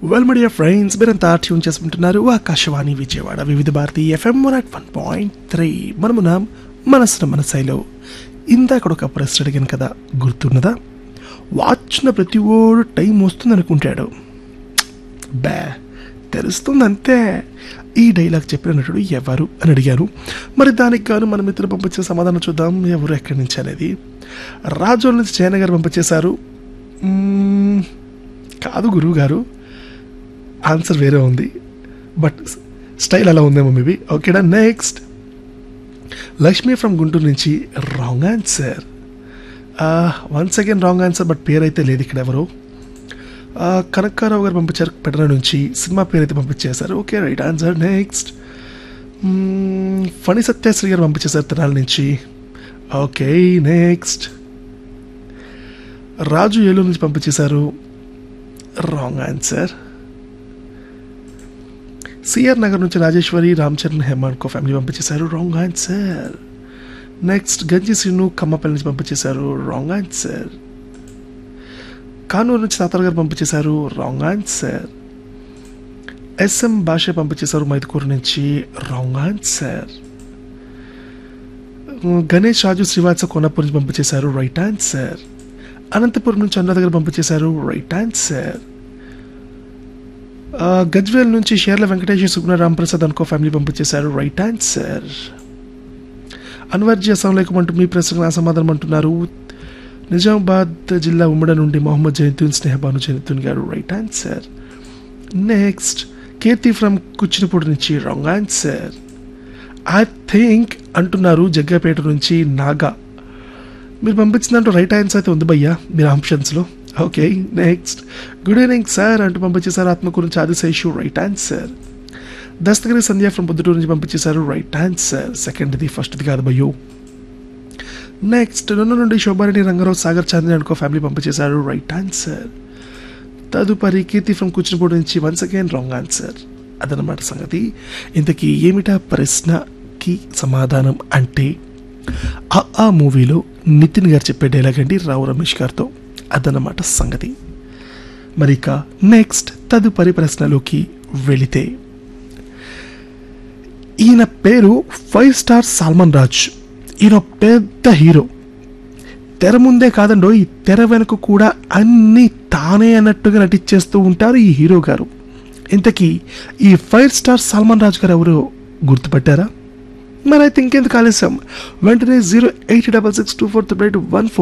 well media friends మీరంతా tune చేసుకుంటున్నారు Akashvani Vijayawada Vividh Bharati FM one at one point three మనమున మనసున మనసైలో ఇందాక ఒక ప్రశ్న అడిగాను కదా గుర్తున్నదా వాచ్న ప్రతి ఓడు టైం వస్తుంది అనుకుంటాడు బే తెలుస్తుంది అంతే ఈ డైలాగ్ చెప్పిన నటుడు ఎవరు అని అడిగాను మరి దానికి గాను మన మిత్రులు పంపించిన సమాధానం చూద్దాం ఎవరు ఎక్కడి నుంచి అనేది రాజోల నుంచి జయన గారు పంపించేశారు మ్మ్, కాదు గురువు గారు ఆన్సర్ వేరే ఉంది బట్ స్టైల్ అలా ఉందేమో మేబీ ఓకేడా నెక్స్ట్ లక్ష్మి ఫ్రమ్ గుంటూరు నుంచి wrong answer once again wrong answer but పేరు అయితే లేదు ఇక్కడ ఎవరు ఆ, కనక్కారావు గారు పంపించారు పెడన నుంచి సినిమా పేరు అయితే పంపించేశారు okay right answer next Phani Satyasri గారు పంపించేశారు తెనాల నుంచి ఓకే నెక్స్ట్ రాజు ఏలూరు నుంచి పంపించేశారు రాంగ్ ఆన్సర్ సిఆర్ నగర్ నుంచి రాజేశ్వరి రామ్ చరణ్ హేమాన్ కో ఫ్యామిలీ పంపించేశారు wrong answer next Ganji Srinu Kammapalli నుంచి పంపించేశారు రాంగ్ ఆన్సర్ కానూరు నుంచి తాతర్ గారు పంపించేశారు రాంగ్ ఆన్సర్ ఎస్ఎం భాష పంపించేశారు మైదుకూరు నుంచి రాంగ్ ఆన్సర్ గణేష్ రాజు శ్రీవాత్స కోనపూర్ నుంచి పంపించేశారు రైట్ ఆన్సర్ అనంతపురం నుంచి అనురాధ గారు పంపించేశారు రైట్ ఆన్సర్ ఆ, గజ్వేల్ నుంచి షేర్ల వెంకటేశ్వర సుగుణ రాంప్రసాద్ అనుకో ఫ్యామిలీ పంపించేశారు రైట్ ఆన్సర్ అన్వర్జీ అస్సలం అంటూ మీ ప్రశ్నకు నా సమాధానం అంటున్నారు నిజామాబాద్ జిల్లా ఉమ్మడి నుండి మొహమ్మద్ జైతున్ స్నేహబాను జైతున్ గారు right answer next Keerthi from Kuchinapudi నుంచి రాంగ్ ఆన్సర్ ఐ థింక్ అంటున్నారు జగ్గపేట నుంచి నాగా మీరు పంపించిన దాంట్లో రైట్ ఆన్సర్ అయితే ఉంది భయ్యా మీరు ఆప్షన్స్లో okay next good evening sir అంటూ పంపించేశారు ఆత్మకూరు నుంచి Adiseshu right answer Dastagiri Sandhya from Proddatur నుంచి పంపించేశారు రైట్ ఆన్సర్ సెకండ్ది ఫస్ట్ది కాదు భయ్యో నెక్స్ట్ నన్ను నుండి శోభారెడ్డి రంగారావు సాగర్ చాంద్రి అనుకో ఫ్యామిలీ పంపించేశారు రైట్ ఆన్సర్ తదుపరి కీర్తి ఫ్రమ్ కూచినపూడి నుంచి వన్స్ అగైన్ రాంగ్ ఆన్సర్ అదనమాట సంగతి ఇంతకీ ఏమిటా ప్రశ్నకి సమాధానం అంటే ఆ ఆ మూవీలో నితిన్ గారు చెప్పే డైలాగ్ అండి రావు రమేష్ గారితో అదనమాట సంగతి మరి ఇక నెక్స్ట్ తదుపరి ప్రశ్నలోకి వెళితే ఈయన పేరు ఫైవ్ స్టార్ సాల్మన్ రాజ్ ఈయన పెద్ద హీరో తెర ముందే కాదండో ఈ తెర వెనుక కూడా అన్ని తానే అన్నట్టుగా నటించేస్తూ ఉంటారు ఈ హీరో గారు ఇంతకీ ఈ ఫైవ్ స్టార్ సల్మాన్ రాజ్ గారు ఎవరు గుర్తుపట్టారా మరి అయితే ఇంకెందుకు ఆలస్యం వెంటనే zero eight double six two four three one four